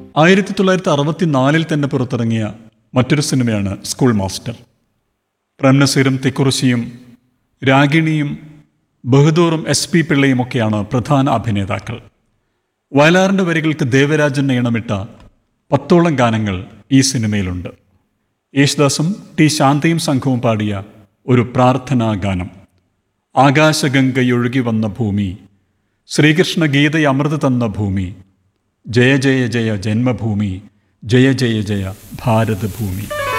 ആയിരത്തി തൊള്ളായിരത്തി അറുപത്തിനാലിൽ തന്നെ പുറത്തിറങ്ങിയ മറ്റൊരു സിനിമയാണ് സ്കൂൾ മാസ്റ്റർ പ്രേംനസീറും തിക്കുറിശിയും രാഗിണിയും ബഹദൂറും എസ് പി പിള്ളയും ഒക്കെയാണ് പ്രധാന അഭിനേതാക്കൾ വയലാറിൻ്റെ വരികൾക്ക് ദേവരാജൻ ഈണമിട്ട പത്തോളം ഗാനങ്ങൾ ഈ സിനിമയിലുണ്ട് യേശുദാസും ടി ശാന്തയും സംഘവും പാടിയ ഒരു പ്രാർത്ഥനാ ഗാനം ആകാശഗംഗയൊഴുകി വന്ന ഭൂമി ശ്രീകൃഷ്ണ ഗീത അമൃത് തന്ന ഭൂമി ജയ ജയ ജയ ജന്മഭൂമി ജയ ജയ ജയ ഭാരതഭൂമി